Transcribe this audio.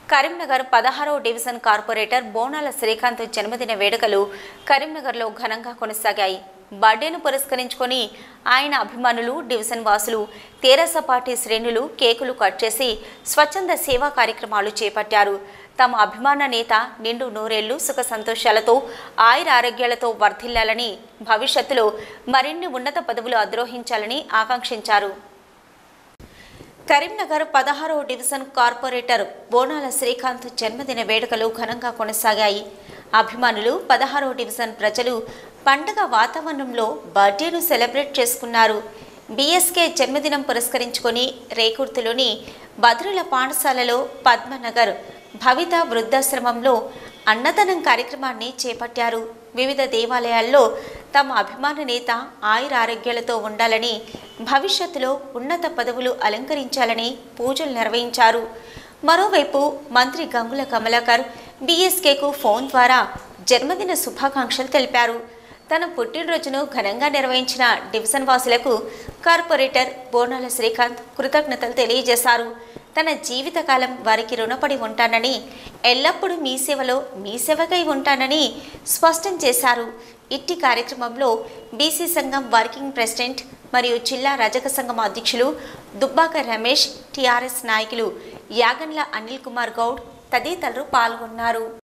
కరీంనగర్ పదహారవ division corporator బోనాల శ్రీకాంత్ జన్మదిన వేడుకలు కరీంనగర్లో ఘనంగా కొనసాగాయి బర్త్డేను పురస్కరించుకొని ఆయన అభిమానులు డివిజన్ వాసులు తెరాస పార్టీ శ్రేణులు కేకులు కట్ చేసి స్వచ్ఛంద సేవా కార్యక్రమాలు చేపట్టారు తమ అభిమాన నేత నిండు నూరేళ్లు సుఖ సంతోషాలతో ఆయుర ఆరోగ్యాలతో వర్ధిల్లాలని భవిష్యత్తులో మరిన్ని ఉన్నత పదవులు అధిరోహించాలని ఆకాంక్షించారు కరీంనగర్ పదహారవ డివిజన్ కార్పొరేటర్ బోనాల శ్రీకాంత్ జన్మదిన వేడుకలు ఘనంగా కొనసాగాయి అభిమానులు పదహారవ డివిజన్ ప్రజలు పండగ వాతావరణంలో బర్త్డేను సెలబ్రేట్ చేసుకున్నారు బీఎస్కే జన్మదినం పురస్కరించుకొని రేకుర్తిలోని బద్రుల పాఠశాలలో పద్మనగర్ భవిత వృద్ధాశ్రమంలో అన్నదానం కార్యక్రమాన్ని చేపట్టారు వివిధ దేవాలయాల్లో తమ అభిమాన నేత ఆయుర ఆరోగ్యాలతో ఉండాలని భవిష్యత్తులో ఉన్నత పదవులు అలంకరించాలని పూజలు నిర్వహించారు మరోవైపు మంత్రి గంగుల కమలాకర్ బీఎస్కేకు ఫోన్ ద్వారా జన్మదిన శుభాకాంక్షలు తెలిపారు తన పుట్టినరోజును ఘనంగా నిర్వహించిన డివిజన్ వాసులకు కార్పొరేటర్ బోనాల శ్రీకాంత్ కృతజ్ఞతలు తెలియజేశారు తన జీవితకాలం వారికి రుణపడి ఉంటానని ఎల్లప్పుడూ మీ సేవలో మీ సేవకై ఉంటానని స్పష్టం చేశారు ఇట్టి కార్యక్రమంలో బీసీ సంఘం వర్కింగ్ ప్రెసిడెంట్ మరియు జిల్లా రజక సంఘం అధ్యక్షులు దుబ్బాక రమేష్ టీఆర్ఎస్ నాయకులు యాగండ్ల అనిల్ కుమార్ గౌడ్ తదితరులు పాల్గొన్నారు